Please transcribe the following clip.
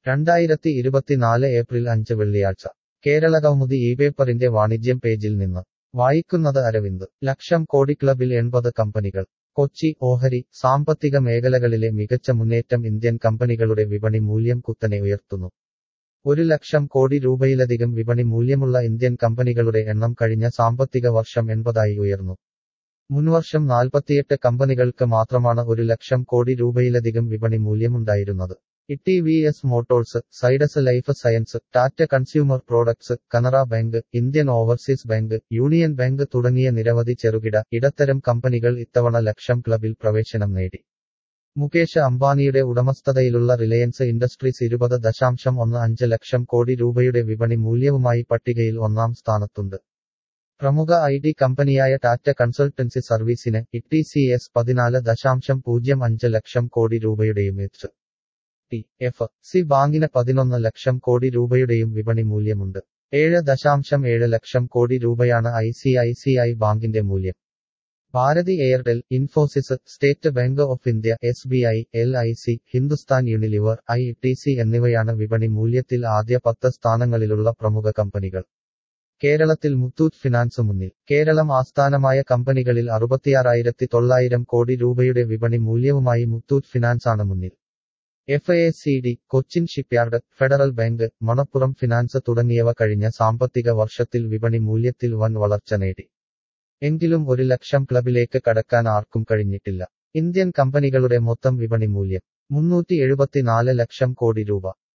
രണ്ടായിരത്തി ഇരുപത്തിനാല് ഏപ്രിൽ അഞ്ച് വെള്ളിയാഴ്ച കേരളകൗമുദി ഈ പേപ്പറിന്റെ വാണിജ്യം പേജിൽ നിന്ന് വായിക്കുന്നത് അരവിന്ദ് ലക്ഷം കോടി ക്ലബിൽ എൺപത് കമ്പനികൾ കൊച്ചി ഓഹരി സാമ്പത്തിക മേഖലകളിലെ മികച്ച മുന്നേറ്റം ഇന്ത്യൻ കമ്പനികളുടെ വിപണി മൂല്യം കുത്തനെ ഉയർത്തുന്നു ഒരു ലക്ഷം കോടി രൂപയിലധികം വിപണി മൂല്യമുള്ള ഇന്ത്യൻ കമ്പനികളുടെ എണ്ണം കഴിഞ്ഞ സാമ്പത്തിക വർഷം എൺപതായി ഉയർന്നു മുൻവർഷം നാൽപ്പത്തിയെട്ട് കമ്പനികൾക്ക് മാത്രമാണ് ഒരു ലക്ഷം കോടി രൂപയിലധികം വിപണി മൂല്യമുണ്ടായിരുന്നത് E V S motors Zydus life science Tata consumer products Canara bank Indian overseas bank union bank തുടങ്ങിയ നിരവധി ചെറുകിട ഇടത്തരം കമ്പനികൾ ഇത്തവണ ലക്ഷം ക്ലബിൽ പ്രവേശനം നേടി മുകേഷ് അംബാനിയുടെ ഉടമസ്ഥതയിലുള്ള റിലയൻസ് ഇൻഡസ്ട്രീസ് ഇരുപത് ദശാംശം ഒന്ന് അഞ്ച് ലക്ഷം കോടി രൂപയുടെ വിപണി മൂല്യവുമായി പട്ടികയിൽ ഒന്നാം സ്ഥാനത്തുണ്ട് പ്രമുഖ ഐ ടി കമ്പനിയായ ടാറ്റ കൺസൾട്ടൻസി സർവീസിന് ഇ സി എസ് പതിനാല് ദശാംശം പൂജ്യം അഞ്ച് ലക്ഷം കോടി രൂപയുടെയും എച്ച് ടി എഫ് സി ബാങ്കിന് പതിനൊന്ന് ലക്ഷം കോടി രൂപയുടെയും വിപണി മൂല്യമുണ്ട് ഏഴ് ദശാംശം ഏഴ് ലക്ഷം കോടി രൂപയാണ് I C I C I ബാങ്കിന്റെ മൂല്യം Bharti Airtel Infosys State Bank of India S B I L I C Hindustan Unilever I T C എന്നിവയാണ് വിപണി മൂല്യത്തിൽ ആദ്യ പത്ത് സ്ഥാനങ്ങളിലുള്ള പ്രമുഖ കമ്പനികൾ കേരളത്തിൽ മുത്തൂറ്റ് ഫിനാൻസ് മുന്നിൽ കേരളം ആസ്ഥാനമായ കമ്പനികളിൽ അറുപത്തിയാറായിരത്തി തൊള്ളായിരം കോടി രൂപയുടെ വിപണി മൂല്യവുമായി മുത്തൂറ്റ് ഫിനാൻസാണ് മുന്നിൽ F A C D Cochin shipyard federal bank Manappuram finance തുടങ്ങിയവ കഴിഞ്ഞ സാമ്പത്തിക വർഷത്തിൽ വിപണി മൂല്യത്തിൽ വൻ വളർച്ച നേടി എങ്കിലും ഒരു ലക്ഷം ക്ലബിലേക്ക് കടക്കാൻ ആർക്കും കഴിഞ്ഞിട്ടില്ല ഇന്ത്യൻ കമ്പനികളുടെ മൊത്തം വിപണി മൂല്യം മുന്നൂറ്റി എഴുപത്തിനാല് ലക്ഷം കോടി രൂപ